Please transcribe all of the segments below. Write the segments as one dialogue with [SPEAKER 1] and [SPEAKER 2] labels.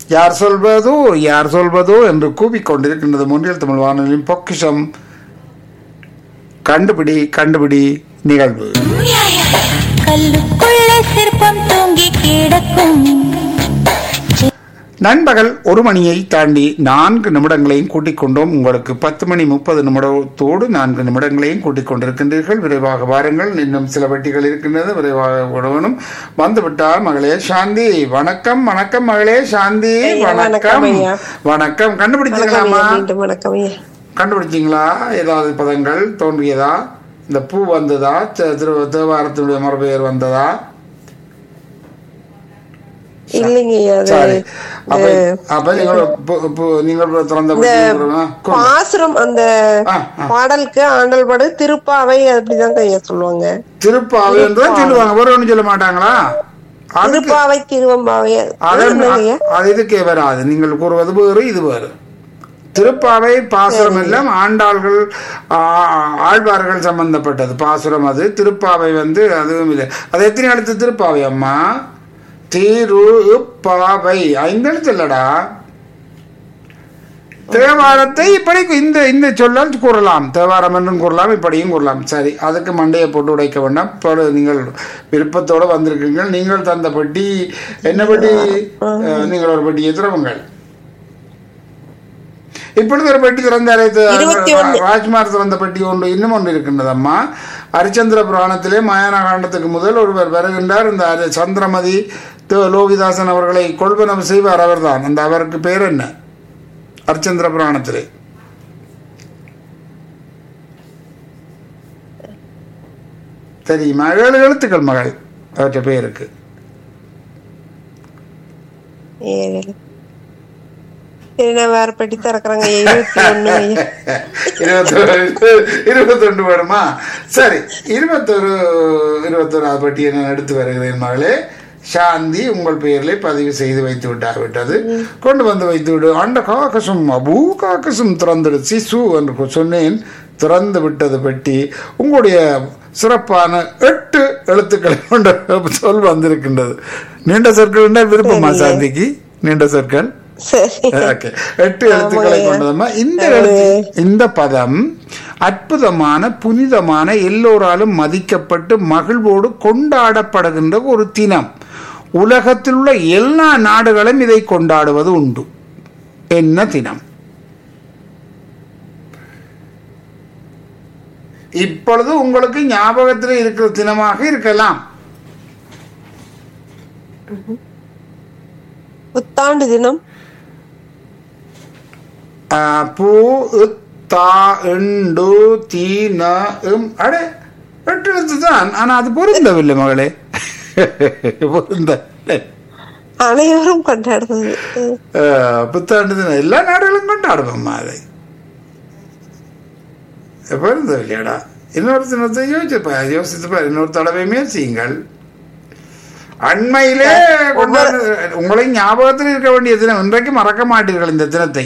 [SPEAKER 1] யார் சொல்வதோ யார் சொல்வதோ என்று கூவிக்கொண்டிருக்கின்றது முன்னில் தமிழ் வானொலியின் பொக்கிஷம் கண்டுபிடி கண்டுபிடி நிகழ்வு
[SPEAKER 2] கல்லுக்குள்ளே சிற்பம் தூங்கி கிடக்கும்
[SPEAKER 1] நண்பகல் ஒரு மணியை தாண்டி நான்கு நிமிடங்களையும் கூட்டிக் கொண்டோம் உங்களுக்கு பத்து மணி முப்பது நிமிடத்தோடு நான்கு நிமிடங்களையும் கூட்டிக் கொண்டிருக்கின்றீர்கள் விரைவாக வாருங்கள் இன்னும் சில வெட்டிகள் இருக்கின்றது விரைவாக விடணும் வந்துவிட்டால் மகளே சாந்தி வணக்கம் வணக்கம் மகளே சாந்தி
[SPEAKER 3] ஐயா,
[SPEAKER 1] வணக்கம்
[SPEAKER 3] வணக்கம் ஐயா.
[SPEAKER 1] வணக்கம்
[SPEAKER 3] வணக்கம்
[SPEAKER 1] கண்டுபிடிச்சீங்களாமா
[SPEAKER 3] ஐயா, மீண்டும் வணக்கம் ஐயா
[SPEAKER 1] கண்டுபிடிச்சிங்களா ஏதாவது பதங்கள் தோன்றியதா இந்த பூ வந்ததா த- திரு தேவாரத்தினுடைய மறுபெயர் வந்ததா
[SPEAKER 3] இல்லைங்க ஐயா அது
[SPEAKER 1] சரி அப்ப அப்ப நீங்கள் பு- பு- நீங்கள் திறந்த
[SPEAKER 3] இந்த
[SPEAKER 1] பற்றி
[SPEAKER 3] பாசுரம் அந்த
[SPEAKER 1] ஆ, ஆ.
[SPEAKER 3] பாடலுக்கு ஆண்டல் பாடு திருப்பாவை அப்படிதாங்க ஐயா சொல்லுவாங்க
[SPEAKER 1] திருப்பாவை என்று தான் சொல்லுவாங்க வேற ஒண்ணும் சொல்ல மாட்டாங்களா அதுக்கு
[SPEAKER 3] திருப்பாவை திருவம்பாவை
[SPEAKER 1] அது
[SPEAKER 3] என்னங்க ஐயா
[SPEAKER 1] அது இதுக்கே வராது நீங்கள் கூறுவது வேறு இது வேறு திருப்பாவை பாசுரம் எல்லாம் ஆண்டாள்கள் ஆ, ஆழ்வார்கள் சம்பந்தப்பட்டது பாசுரம் அது திருப்பாவை வந்து அதுவும் இல்லை அது எத்தனை எழுத்து திருப்பாவை அம்மா திரு பாவை ஐந்து எழுத்து இல்லடா தேவாரத்தை இப்படி இந்த இந்த சொல்லால் கூறலாம் தேவாரம் என்றும் கூறலாம் இப்படியும் கூறலாம் சரி அதுக்கு மண்டையை போட்டு உடைக்க வேண்டாம் இப்போது நீங்கள் விருப்பத்தோடு வந்திருக்கீங்கள் நீங்கள் தந்த பெட்டி என்ன பெட்டி அஹ், நீங்கள் ஒரு பெட்டியை திறவுங்கள் இப்பொழுது ஒரு பெட்டி திறந்தாரே
[SPEAKER 3] இருபத்தி ஒண்ணு.
[SPEAKER 1] ராஜ்குமார் திறந்த பெட்டி ஒன்று இன்னும் ஒன்று இருக்கின்றது அம்மா ஹரிச்சந்திர புராணத்திலே மயான காண்டத்துக்கு முதல் ஒருவர் வருகின்றார் இந்த ஹரி- சந்திரமதி த- லோகிதாசன் அவர்களை கொள்வனம் செய்வார் அவர்தான் அந்த அவருக்கு பேர் என்ன ஹரிச்சந்திர புராணத்திலே தெரியுமா ஏழு எழுத்துக்கள் மகள் அவற்றை பேருக்கு
[SPEAKER 3] ஏழு. சரி நான் வேற பெட்டி திறக்கிறேங்க ஐயா இருபத்தி ஒண்ணு ஐயா
[SPEAKER 1] இருபத்தொரு இருபத்தொன்று வேணுமா சரி இருபத்தொரு இருபத்தொராது பட்டியை நான் எடுத்து வருகிறேன் மகளே சாந்தி உங்கள் பெயரிலே பதிவு செய்து வைத்து விட்டார் விட்டது கொண்டு வந்து வைத்து விடு அண்ட காக்கசும் அபூ காக்கசும் திறந்துடு சிசு என்று சொன்னேன் திறந்து விட்டது பெட்டி உங்களுடைய சிறப்பான எட்டு எழுத்துக்களை கொண்ட சொல் வந்திருக்கின்றது நீண்ட சொற்கள் என்றால் விருப்பமா சாந்திக்கு நீண்ட சொற்கள்
[SPEAKER 3] சரி
[SPEAKER 1] ஓகே எட்டு எழுத்துக்களை கொண்டதம்மா இந்த எழுத்து இந்த பதம் அற்புதமான புனிதமான எல்லோராலும் மதிக்கப்பட்டு மகிழ்வோடு கொண்டாடப்படுகின்ற ஒரு தினம் உலகத்தில் உள்ள எல்லா நாடுகளும் இதை கொண்டாடுவது உண்டு என்ன தினம் இப்பொழுது உங்களுக்கு ஞாபகத்தில் இருக்கிற தினமாக இருக்கலாம்
[SPEAKER 3] புத்தாண்டு தினம்
[SPEAKER 1] ஆ, பூ உத், தா இண்டு தீ ந இம் அடே எட்டு எழுத்து தான் ஆனா அது பொருந்தவில்லை மகளே பொருந்த
[SPEAKER 3] அனைவரும் கொண்டாடுறது
[SPEAKER 1] ஆ, புத்தாண்டு தினம் எல்லா நாடுகளும் கொண்டாடுவோம்மா அதை பொருந்தவில்லையாடா இன்னொரு தினத்தை யோசிச்சு பாரு யோசித்து பாரு இன்னொரு தடவை முயற்சியுங்கள் அண்மையிலே கொண்டாடு உங்களை ஞாபகத்தில் இருக்க வேண்டிய தினம் இன்றைக்கு மறக்க மாட்டீர்கள் இந்த தினத்தை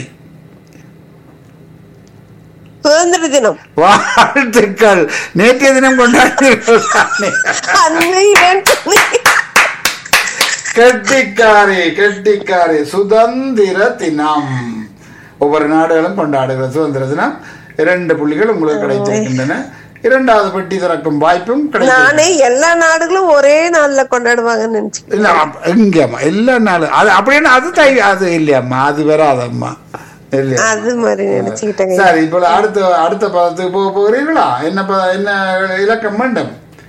[SPEAKER 3] சுதந்திர தினம்
[SPEAKER 1] வாழ்த்துக்கள் நேற்றைய தினம் கொண்டாடுகிறீர்கள் தானே?
[SPEAKER 3] அன்னையிடம் சொன்னீங்க.
[SPEAKER 1] கெட்டிக்காரி கெட்டிக்காரி சுதந்திர தினம் ஒவ்வொரு நாடுகளும் கொண்டாடுகிற சுதந்திர தினம் இரண்டு புள்ளிகள் உங்களுக்கு கிடைத்திருக்கின்றன இரண்டாவது பெட்டி திறக்கும் வாய்ப்பும் கிடைக்கும்
[SPEAKER 3] நானே எல்லா நாடுகளும் ஒரே நாள்ல கொண்டாடுவாங்கன்னு நினைச்சேன்
[SPEAKER 1] இல்ல அப்ப- இங்கம்மா எல்லா நாளும் அது அப்படின்னு அது தை அது இல்லையம்மா அது வராதம்மா இல்லையா
[SPEAKER 3] அது மாதிரி நினைச்சுக்கிட்டேங்க
[SPEAKER 1] சரி இப்போ அடுத்த அடுத்த பதத்துக்கு போக போகிறீர்களா என்ன ப- என்ன இலக்கம் வேண்டும்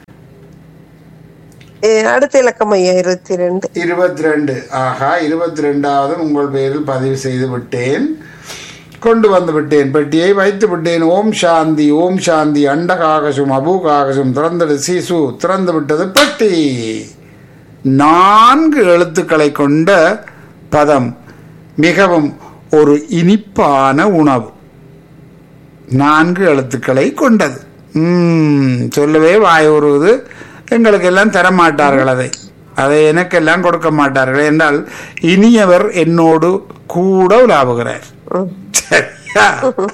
[SPEAKER 3] ஏ, அடுத்த இலக்கம் ஐயா இருபத்தி ரெண்டு
[SPEAKER 1] இருபத்தி ரெண்டு ஆஹா இருபத்தி ரெண்டாவது உங்கள் பெயரில் பதிவு செய்து விட்டேன் கொண்டு வந்து விட்டேன் பெட்டியை வைத்து விட்டேன் ஓம் சாந்தி ஓம் சாந்தி அண்டகாகசும் அபூகாகசும் திறந்தது சீசு திறந்து விட்டது பெட்டி நான்கு எழுத்துக்களை கொண்ட பதம் மிகவும் ஒரு இனிப்பான உணவு நான்கு எழுத்துக்களை கொண்டது ம், சொல்லவே வாய் உருவது எங்களுக்கு எல்லாம் தர மாட்டார்கள் அதை அதை எனக்கெல்லாம் கொடுக்க மாட்டார்கள் என்றால் இனியவர் என்னோடு கூட உலாவுகிறார்
[SPEAKER 3] ம்.
[SPEAKER 1] சரியா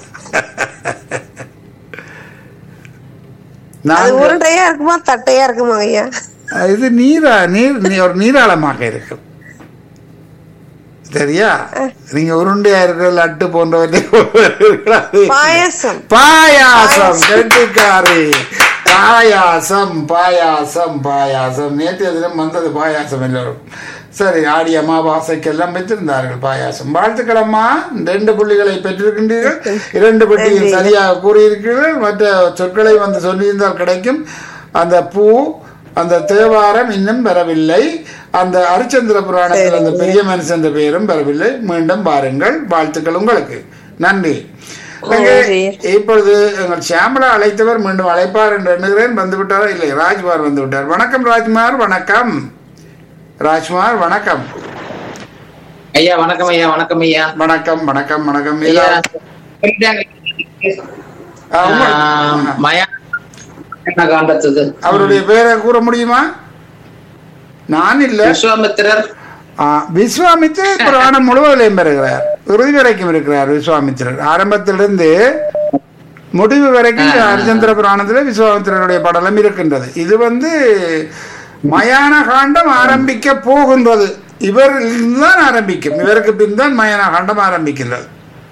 [SPEAKER 3] அது
[SPEAKER 1] நான்கு
[SPEAKER 3] உருண்டையா இருக்குமா தட்டையா இருக்குமா ஐயா
[SPEAKER 1] இது நீரா நீர் நீ- ஒரு நீராளமாக இருக்கும் சரியா நீங்க உருண்டையா இருக்கிற லட்டு போன்றவற்றை இருக்கக்கூடாது.
[SPEAKER 3] பாயாசம்
[SPEAKER 1] பாயாசம் கெட்டிக்காரி பாயாசம் பாயாசம் பாயாசம் நேற்றைய தினம் வந்தது பாயாசம் எல்லாரும் சரி ஆடி அமாவாசைக்கெல்லாம் பெற்றிருந்தார்கள் பாயாசம் வாழ்த்துக்கள் அம்மா ரெண்டு புள்ளிகளை பெற்றிருக்கின்றீர்கள் இரண்டு பெட்டியில் சரியாக கூறியிருக்கிறீர்கள் மற்ற சொற்களை வந்து சொல்லியிருந்தால் கிடைக்கும் அந்த பூ அந்த தேவாரம் இன்னும் வரவில்லை அந்த அரிச்சந்திர புராணத்தில் அந்த பெரிய மனுஷன் பெயரும் வரவில்லை மீண்டும் பாருங்கள் வாழ்த்துக்கள் உங்களுக்கு நன்றி அங்கே
[SPEAKER 3] நன்றி.
[SPEAKER 1] இப்பொழுது எங்கள் சியாமலா அழைத்தவர் மீண்டும் அழைப்பார் என்று எண்ணுகிறேன் வந்து விட்டாரா இல்லை ராஜ்குமார் வந்து விட்டார் வணக்கம் ராஜ்குமார் வணக்கம் ராஜ்குமார் வணக்கம்
[SPEAKER 4] ஐயா வணக்கம் ஐயா வணக்கம் ஐயா
[SPEAKER 1] வணக்கம் வணக்கம் வணக்கம்
[SPEAKER 4] ஐயா
[SPEAKER 1] இதா- ஆ, உங்கள்-
[SPEAKER 4] ஆஹ், மயா என்ன காண்டத்துது
[SPEAKER 1] அவருடைய பெயரை கூற முடியுமா நான் இல்ல
[SPEAKER 4] விஸ்வாமித்திரர்
[SPEAKER 1] ஆ, விஸ்வாமித்திரர் புராணம் முழுவதிலையும் பெறுகிறார் இறுதி வரைக்கும் இருக்கிறார் விஸ்வாமித்திரர் ஆரம்பத்திலிருந்து முடிவு வரைக்கும் ஹரிச்சந்திர புராணத்தில் விஸ்வாமித்திரருடைய படலம் இருக்கின்றது இது வந்து மயான காண்டம் ஆரம்பிக்க போகின்றது இவர் தான் ஆரம்பிக்கும் இவருக்கு பின் தான் மயான காண்டம் ஆரம்பிக்கின்றது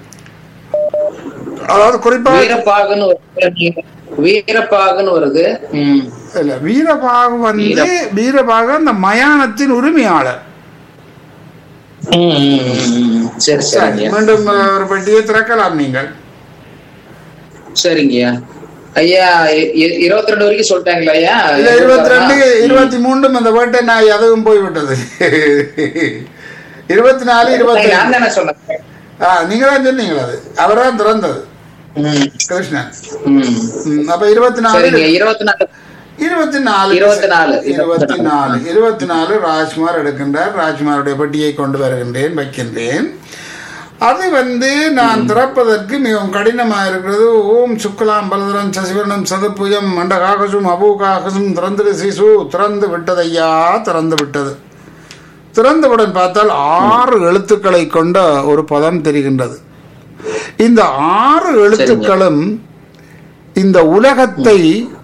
[SPEAKER 1] அதாவது குறிப்பாக
[SPEAKER 4] வீரப்பாகன்னு ஒரு வீரப்பாகன்னு வருது ம்.
[SPEAKER 1] இல்ல வீரபாகு வந்து வீரபாகு அந்த மயானத்தின் உரிமையாளர்
[SPEAKER 4] ம், ம், ம், ம். சரி
[SPEAKER 1] சரி
[SPEAKER 4] சரிங்க
[SPEAKER 1] மீண்டும் ஒரு பெட்டியை திறக்கலாம் நீங்கள்
[SPEAKER 4] சரிங்கய்யா ஐயா இருபத்தி ரெண்டு வரைக்கும் சொல்லிட்டாங்களா ஐயா
[SPEAKER 1] இல்ல இருபத்தி ரெண்டு இருபத்தி மூன்றும் அந்த வேட்டை நாய் அதுவும் போய்விட்டது இருபத்தி நாலு இருபத்தி
[SPEAKER 4] நான் தானே சொன்னேன்
[SPEAKER 1] ஆ நீங்க தான் சொன்னீங்களா அது அவர்தான் திறந்தது
[SPEAKER 4] ம்,
[SPEAKER 1] கிருஷ்ணன்
[SPEAKER 4] ம்.
[SPEAKER 1] ம், அப்ப இருபத்தி நாலு
[SPEAKER 4] சரிங்க இருபத்தி நாலு
[SPEAKER 1] இருபத்தி நாலு
[SPEAKER 4] இருபத்தி நாலு.
[SPEAKER 1] இருபத்தி நாலு இருபத்தி நாலு ராஜ்குமார் எடுக்கின்றார் ராஜ்குமாருடைய பெட்டியை கொண்டு வருகின்றேன் வைக்கின்றேன் அது வந்து நான் திறப்பதற்கு மிகவும் கடினமாக இருக்கிறது ஓம் சுக்லாம் பலதரம் சசிவரணம் சதுர்புஜம் மண்டகாகசும் அபூகாகசும் திறந்து சிசு திறந்து விட்டதையா திறந்து விட்டது திறந்தவுடன் பார்த்தால் ஆறு எழுத்துக்களை கொண்ட ஒரு பதம் தெரிகின்றது இந்த ஆறு எழுத்துக்களும் இந்த உலகத்தை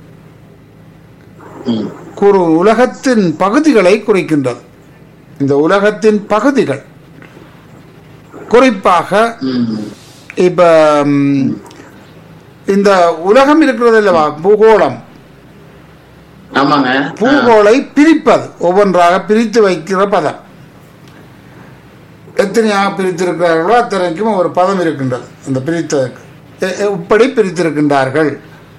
[SPEAKER 4] ம்.
[SPEAKER 1] கூறு உலகத்தின் பகுதிகளை குறிக்கின்றது இந்த உலகத்தின் பகுதிகள் குறிப்பாக
[SPEAKER 4] ம்.
[SPEAKER 1] இப்ப ம், இந்த உலகம் இருக்கிறது அல்லவா பூகோளம்
[SPEAKER 4] ஆமாங்க
[SPEAKER 1] பூகோளை பிரிப்பது ஒவ்வொன்றாக பிரித்து வைக்கிற பதம் எத்தனையாக பிரித்திருக்கிறார்களோ அத்தனைக்கும் ஒரு பதம் இருக்கின்றது இந்த பிரித்ததற்கு எ- எ- இப்படி பிரித்திருக்கின்றார்கள்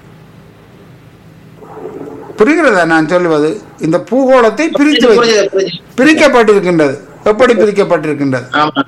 [SPEAKER 1] புரிகிறதா நான் சொல்லுவது இந்த பூகோளத்தை பிரித்து வை
[SPEAKER 4] புரிஞ்சுது புரிஞ்சுது
[SPEAKER 1] பிரிக்கப்பட்டிருக்கின்றது எப்படி பிரிக்கப்பட்டிருக்கின்றது
[SPEAKER 4] ஆமா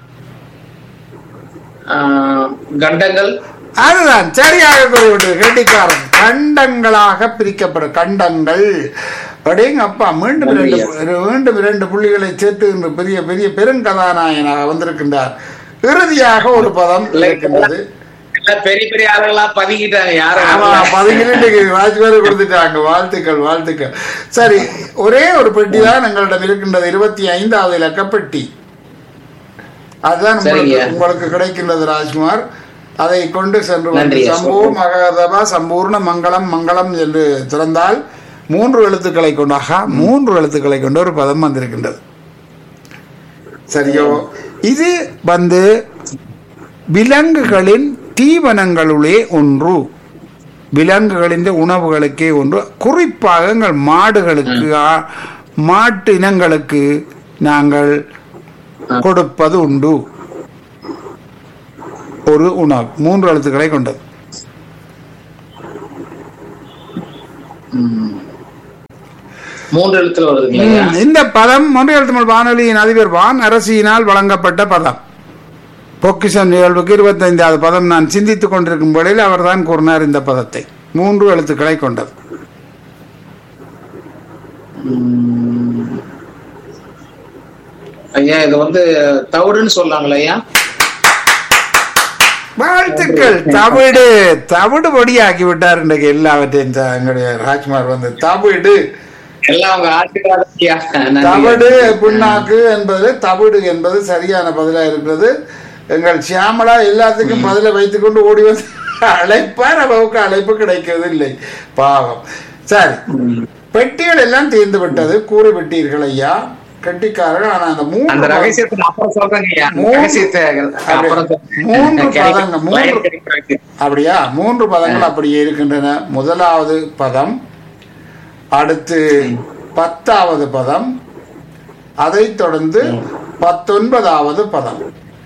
[SPEAKER 4] ஆஹ், கண்டங்கள்
[SPEAKER 1] அதுதான் சரியாக கூறிவிட்டது கெட்டிக்காரன் கண்டங்களாக பிரிக்கப்படும் கண்டங்கள் அப்படிங்க அப்பா மீண்டும் இரண்டு மீண்டும் இரண்டு புள்ளிகளை சேர்த்து இன்று பெரிய பெரிய பெருங்கதாநாயகனாக வந்திருக்கின்றார் இறுதியாக ஒரு பதம் இருக்கின்றது
[SPEAKER 4] எல்லாம் பெரிய பெரிய ஆளுகளா பதுங்கிட்டாங்க
[SPEAKER 1] ஆமா
[SPEAKER 4] யாரும்
[SPEAKER 1] பதினெட்டு ராஜ்குமார் கொடுத்துட்டாங்க வாழ்த்துக்கள் வாழ்த்துக்கள் சரி ஒரே ஒரு பெட்டி தான் எங்களிடம் இருக்கின்றது இருபத்தி ஐந்தாவது இலக்க பெட்டி அதுதான் உங்களுக்கு
[SPEAKER 4] சரிங்க.
[SPEAKER 1] உங்களுக்கு கிடைக்கின்றது ராஜ்குமார் அதை கொண்டு சென்று வந்து
[SPEAKER 4] நன்றி.
[SPEAKER 1] சம்பூ மகதபா சம்பூர்ண மங்களம் மங்களம் என்று திறந்தால் மூன்று எழுத்துக்களை கொண்டு ஆகா மூன்று எழுத்துக்களை கொண்டு ஒரு பதம் வந்திருக்கின்றது சரியோ இது வந்து விலங்குகளின் தீவனங்களுளே ஒன்று விலங்குகளின் உணவுகளுக்கே ஒன்று குறிப்பாக எங்கள் மாடுகளுக்கு ஆ- மாட்டு இனங்களுக்கு நாங்கள் கொடுப்பது உண்டு ஒரு உணவு மூன்று எழுத்துக்களை கொண்டது
[SPEAKER 4] மூன்று எழுத்துல வருது இல்லையா
[SPEAKER 1] ம், இந்த பதம் மொன்றியல் தமிழ் வானொலியின் அதிபர் வான் அரசியினால் வழங்கப்பட்ட பதம் பொக்கிஷம் நிகழ்வுக்கு இருபத்தைந்தாவது பதம் நான் சிந்தித்துக் கொண்டிருக்கும் வேளையில் அவர்தான் கூறினார் இந்த பதத்தை மூன்று எழுத்துக்களை கொண்டது
[SPEAKER 4] ஐயா இது வந்து தவிடுன்னு சொல்லாங்களா ஐயா
[SPEAKER 1] வாழ்த்துக்கள் தவிடு தவிடு பொடியாக்கி விட்டார் இன்றைக்கு எல்லாவற்றையும் த- எங்களுடைய ராஜ்குமார் வந்து தவிடு
[SPEAKER 4] எல்லாம் அவங்க ஆட்டுக்காரர் ஐயா நன்றி.
[SPEAKER 1] தவிடு புண்ணாக்கு என்பது தவிடு என்பது சரியான பதிலா இருக்கிறது எங்கள் சியாமலா எல்லாத்துக்கும் பதிலை வைத்துக்கொண்டு ஓடி வந்து அழைப்பார் அளவுக்கு அழைப்பு கிடைக்கிறது இல்லை பாவம் சரி பெட்டிகள் எல்லாம் தீர்ந்து விட்டது கூறி விட்டீர்கள் ஐயா கெட்டிக்காரர்கள் ஆனா அந்த
[SPEAKER 4] அந்த
[SPEAKER 1] மூன்று
[SPEAKER 4] ரகசியத்தை நான் அப்புறம் சொல்றேங்க ஐயா
[SPEAKER 1] மூணு-
[SPEAKER 4] ரகசியத்தை அப்புறம் சொல்றேன்.
[SPEAKER 1] மூன்று
[SPEAKER 4] கிடைக்கும்.
[SPEAKER 1] பதங்க, மூன்று-
[SPEAKER 4] line கிடைக்கும் ரகசியம்.
[SPEAKER 1] அப்படியா மூன்று பதங்கள் அப்படியே இருக்கின்றன முதலாவது பதம் அடுத்து பத்தாவது பதம் அதைத் தொடர்ந்து பத்தொன்பதாவது பதம்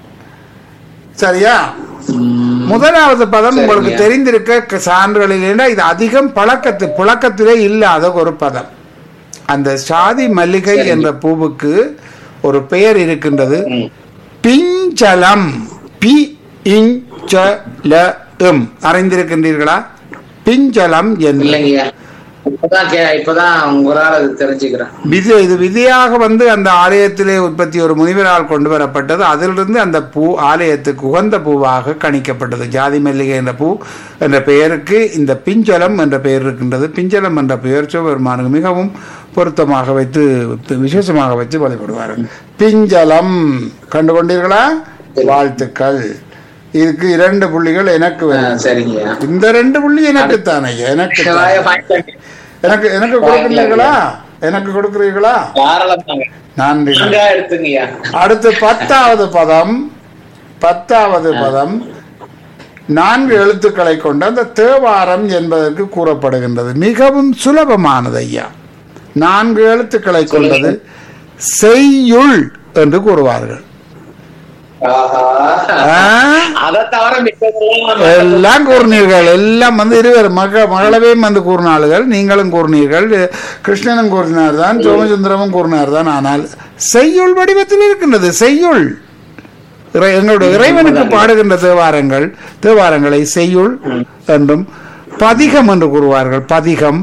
[SPEAKER 1] சரியா
[SPEAKER 4] ம்,
[SPEAKER 1] முதலாவது பதம்
[SPEAKER 4] சரிங்க.
[SPEAKER 1] உங்களுக்கு தெரிந்திருக்க க- சான்றுகளில் என்ன, இது அதிகம் பழக்கத்து புழக்கத்திலே இல்லாத ஒரு பதம் அந்த சாதி மல்லிகை
[SPEAKER 4] சரிங்க.
[SPEAKER 1] என்ற பூவுக்கு ஒரு பெயர் இருக்கின்றது
[SPEAKER 4] ம்.
[SPEAKER 1] பிஞ்சலம் பி இன் ச ல எம் அறிந்திருக்கின்றீர்களா பிஞ்சலம் என்று
[SPEAKER 4] இல்லைங்கய்யா இப்பதான் கே இப்பதான் உங்களால அது தெரிஞ்சுக்கிறேன்
[SPEAKER 1] விதை இது விதையாக வந்து அந்த ஆலயத்திலே உற்பத்தி ஒரு முனிவரால் கொண்டு வரப்பட்டது அதிலிருந்து அந்த பூ ஆலயத்துக்கு உகந்த பூவாக கணிக்கப்பட்டது ஜாதி மல்லிகை என்ற பூ என்ற பெயருக்கு இந்த பிஞ்சலம் என்ற பெயர் இருக்கின்றது பிஞ்சலம் என்ற பெயர் சிவபெருமானுக்கு மிகவும் பொருத்தமாக வைத்து விசேஷமாக வைத்து வழிபடுவார்கள் பிஞ்சலம் கண்டு கொண்டீர்களா வாழ்த்துக்கள் இதுக்கு இரண்டு புள்ளிகள் எனக்கு
[SPEAKER 4] ஆ,
[SPEAKER 1] வரும்
[SPEAKER 4] சரிங்கய்யா
[SPEAKER 1] இந்த ரெண்டு புள்ளி எனக்கு தானே எனக்கு
[SPEAKER 4] வாயை வாங்கிக்கோங்க.
[SPEAKER 1] எனக்கு எனக்கு கொடுக்குறீங்களா எனக்கு கொடுக்குறீங்களா
[SPEAKER 4] தாராளமாங்க
[SPEAKER 1] நன்றி
[SPEAKER 4] நீங்க எடுத்துங்கய்யா
[SPEAKER 1] அடுத்து பத்தாவது பதம் பத்தாவது பதம் நான்கு எழுத்துக்களை கொண்ட அந்த தேவாரம் என்பதற்கு கூறப்படுகின்றது மிகவும் சுலபமானது ஐயா நான்கு எழுத்துக்களை கொண்டது செய்யுள் என்று கூறுவார்கள்
[SPEAKER 4] ஆஹா.
[SPEAKER 1] ஆ?
[SPEAKER 4] அதை தவிர மிச்சதெல்லாம்
[SPEAKER 1] எல்லாம் கூறினீர்கள் எல்லாம் வந்து இருவர் மக மகளவே வந்து கூறினார்கள் நீங்களும் கூறினீர்கள் கிருஷ்ணனும் கூறினார் தான் சோமசுந்தரமும் கூறினார் தான் ஆனால் செய்யுள் வடிவத்தில் இருக்கின்றது செய்யுள் இறை- எங்களுடைய இறைவனுக்கு பாடுகின்ற தேவாரங்கள் தேவாரங்களை செய்யுள் என்றும் பதிகம் என்று கூறுவார்கள் பதிகம்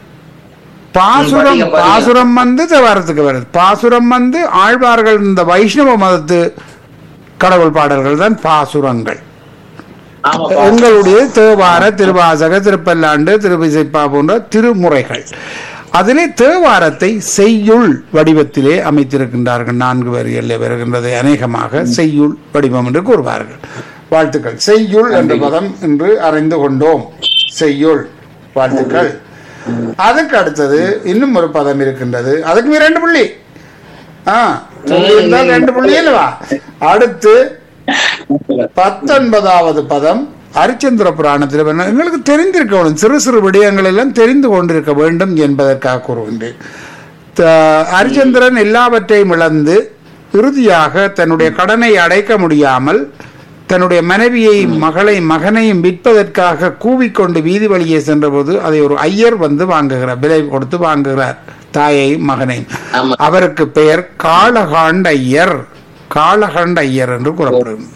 [SPEAKER 1] பாசுரம்
[SPEAKER 4] பதிகம், பதிகம்.
[SPEAKER 1] பாசுரம் வந்து தேவாரத்துக்கு வருது பாசுரம் வந்து ஆழ்வார்கள் இந்த வைஷ்ணவ மதத்து கடவுள் பாடல்கள் தான் பாசுரங்கள்
[SPEAKER 4] ஆமாப்பா
[SPEAKER 1] எங்களுடைய தேவார திருவாசக திருப்பல்லாண்டு திருவிசைப்பா போன்ற திருமுறைகள் அதிலே தேவாரத்தை செய்யுள் வடிவத்திலே அமைத்திருக்கின்றார்கள் நான்கு வரிகளில் வருகின்றது அநேகமாக செய்யுள் வடிவம் என்று கூறுவார்கள் வாழ்த்துக்கள் செய்யுள் என்ற பதம் என்று அறிந்து கொண்டோம் செய்யுள் வாழ்த்துக்கள் அதுக்கு அடுத்தது இன்னும் ஒரு பதம் இருக்கின்றது அதுக்கு இரண்டு புள்ளி ஆ சொல்லி இருந்தால் ரெண்டு புள்ளி இல்லவா அடுத்து பத்தொன்பதாவது பதம் ஹரிச்சந்திர புராணத்தில் என்ன- எங்களுக்கு தெரிந்திருக்க வேண்டும் சிறு சிறு விடயங்கள் எல்லாம் தெரிந்து கொண்டிருக்க வேண்டும் என்பதற்காக கூறுகின்றேன் த- ஹரிச்சந்திரன் எல்லாவற்றையும் இழந்து இறுதியாக தன்னுடைய கடனை அடைக்க முடியாமல் தன்னுடைய மனைவியை மகளை மகனையும் விற்பதற்காக கூவிக்கொண்டு வீதி வழியே சென்றபோது அதை ஒரு ஐயர் வந்து வாங்குகிறார் விலை கொடுத்து வாங்குகிறார் தாயையும் மகனையும்
[SPEAKER 4] ஆமா.
[SPEAKER 1] அவருக்கு பெயர் காளகாண்ட ஐயர் காளகண்ட ஐயர் என்று கூறப்படுகிறது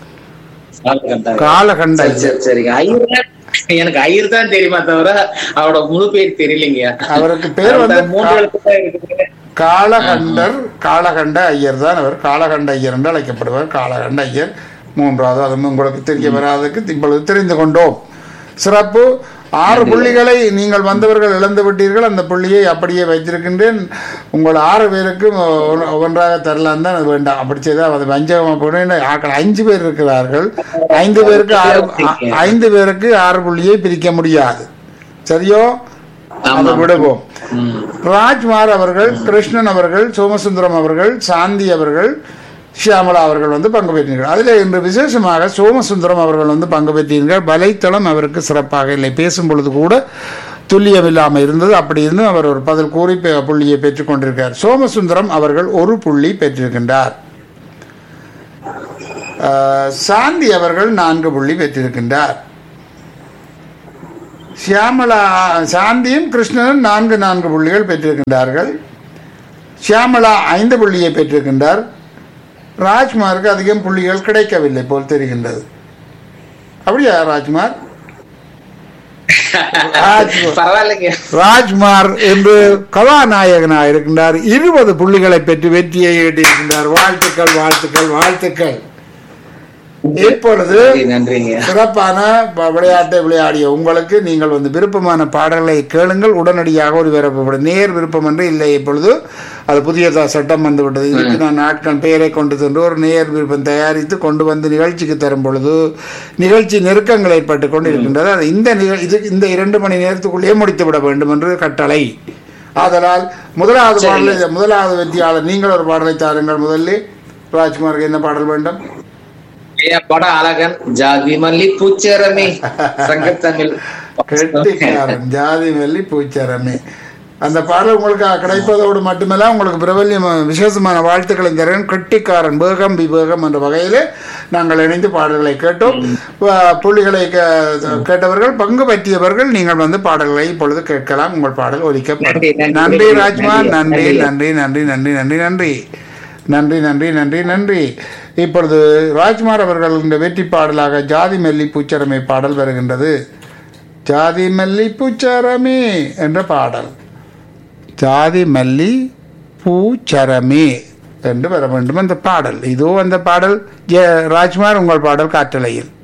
[SPEAKER 1] காலகண்ட
[SPEAKER 4] சரி, சரி, சரிங்க ஐயர் தான் எனக்கு ஐயர் தான் தெரியுமா தவிர அவரோட முழு பேர் தெரியலைங்க
[SPEAKER 1] அவருக்கு பேர் வந்து
[SPEAKER 4] மூன்று எழுத்து தான் இருக்குது
[SPEAKER 1] காலகண்டர் காலகண்ட ஐயர் தான் அவர் காலகண்ட ஐயர் என்று அழைக்கப்படுவார் காலகண்ட ஐயர் மூன்றாவது அது உங்களுக்கு தெரிய வராததுக்கு இப்பொழுது தெரிந்து கொண்டோம் சிறப்பு ஆறு புள்ளிகளை நீங்கள் வந்தவர்கள் இழந்து விட்டீர்கள் அந்த புள்ளியை அப்படியே வைத்திருக்கின்றேன் உங்கள் ஆறு பேருக்கும் ஒ- ஒன்றாக தரலாம் தான் அது வேண்டாம் அப்படி செய்தால் அது வஞ்சகமாக போனேன் ஆக்கள் அஞ்சு பேர் இருக்கிறார்கள் ஐந்து பேருக்கு ஆறு ஐ- ஐந்து பேருக்கு ஆறு புள்ளியை பிரிக்க முடியாது சரியோ அதை விடுவோம்
[SPEAKER 4] ம்.
[SPEAKER 1] ராஜ்குமார் அவர்கள் கிருஷ்ணன் அவர்கள் சோமசுந்தரம் அவர்கள் சாந்தி அவர்கள் ஷியாமலா அவர்கள் வந்து பங்கு பெற்றீர்கள் அதில் இன்று விசேஷமாக சோமசுந்தரம் அவர்கள் வந்து பங்கு பெற்றீர்கள் வலைத்தளம் அவருக்கு சிறப்பாக இல்லை பேசும் பொழுது கூட துல்லியம் இல்லாமல் இருந்தது அப்படி இருந்து அவர் ஒரு பதில் கூறி பெ- புள்ளியை பெற்றுக் கொண்டிருக்கார் சோமசுந்தரம் அவர்கள் ஒரு புள்ளி பெற்றிருக்கின்றார் ஆஹ், சாந்தி அவர்கள் நான்கு புள்ளி பெற்றிருக்கின்றார் சியாமலா சாந்தியும் கிருஷ்ணனும் நான்கு நான்கு புள்ளிகள் பெற்றிருக்கின்றார்கள் சியாமலா ஐந்து புள்ளியை பெற்றிருக்கின்றார் ராஜ்குமாருக்கு அதிகம் புள்ளிகள் கிடைக்கவில்லை போல் தெரிகின்றது அப்படியா ராஜ்குமார் ராஜ்குமார்
[SPEAKER 4] பரவாயில்லைங்க
[SPEAKER 1] ராஜ்குமார் என்று கதாநாயகனாக இருக்கின்றார் இருபது புள்ளிகளை பெற்று வெற்றியை ஈட்டியிருக்கின்றார் வாழ்த்துக்கள் வாழ்த்துக்கள் வாழ்த்துக்கள் இப்பொழுது
[SPEAKER 4] நன்றி, நன்றிங்க
[SPEAKER 1] சிறப்பான வ- விளையாட்டை விளையாடிய உங்களுக்கு நீங்கள் வந்து விருப்பமான பாடல்களை கேளுங்கள் உடனடியாக ஒரு விருப்பப்படும் நேர் விருப்பம் என்று இல்லை இப்பொழுது அது புதிய த- சட்டம் வந்து விட்டது இதுக்கு நான் நாட்கள் பெயரை கொண்டு சென்று ஒரு நேர் விருப்பம் தயாரித்து கொண்டு வந்து நிகழ்ச்சிக்கு தரும் பொழுது நிகழ்ச்சி நெருக்கங்கள் ஏற்பட்டு கொண்டு இருக்கின்றது அது இந்த நிகழ் இது இந்த இரண்டு மணி நேரத்துக்குள்ளேயே முடித்து விட வேண்டும் என்று கட்டளை ஆதலால் முதலாவது
[SPEAKER 4] சரி.
[SPEAKER 1] பாடலை முதலாவது வெற்றியாளர் நீங்கள் ஒரு பாடலை தாருங்கள் முதலில் ராஜ்குமாருக்கு என்ன பாடல் வேண்டும்
[SPEAKER 4] என் படம் அழகன் ஜாதி மல்லி பூச்சரமே சங்கத்தமிழ்
[SPEAKER 1] கெட்டிக்காரன் ஜாதி வெள்ளி பூச்சரமே அந்த பாடல் உங்களுக்கு கிடைப்பதோடு மட்டுமல்ல உங்களுக்கு பிரபல்யம் விசேஷமான வாழ்த்துக்களை தரேன் கெட்டிக்காரன் வேகம் விவேகம் என்ற வகையில் நாங்கள் இணைந்து பாடல்களை கேட்டோம் வ- புள்ளிகளை கே- கேட்டவர்கள் பங்கு பற்றியவர்கள் நீங்கள் வந்து பாடல்களை இப்பொழுது கேட்கலாம் உங்கள் பாடல்
[SPEAKER 4] நன்றி,
[SPEAKER 1] ஒலிக்கப்படும்
[SPEAKER 4] நன்றி.
[SPEAKER 1] நன்றி ராஜ்குமார் நன்றி
[SPEAKER 4] நன்றி.
[SPEAKER 1] நன்றி நன்றி நன்றி நன்றி நன்றி நன்றி நன்றி நன்றி நன்றி இப்பொழுது ராஜ்குமார் அவர்கள் இந்த வெற்றி பாடலாக ஜாதி மெல்லி பூச்சரமை பாடல் வருகின்றது ஜாதி மல்லி பூச்சரமே என்ற பாடல் ஜாதி மல்லி பூச்சரமே என்று வர வேண்டும் அந்த பாடல் இதோ அந்த பாடல் ஜெ ராஜ்குமார் உங்கள் பாடல் காற்றலையில்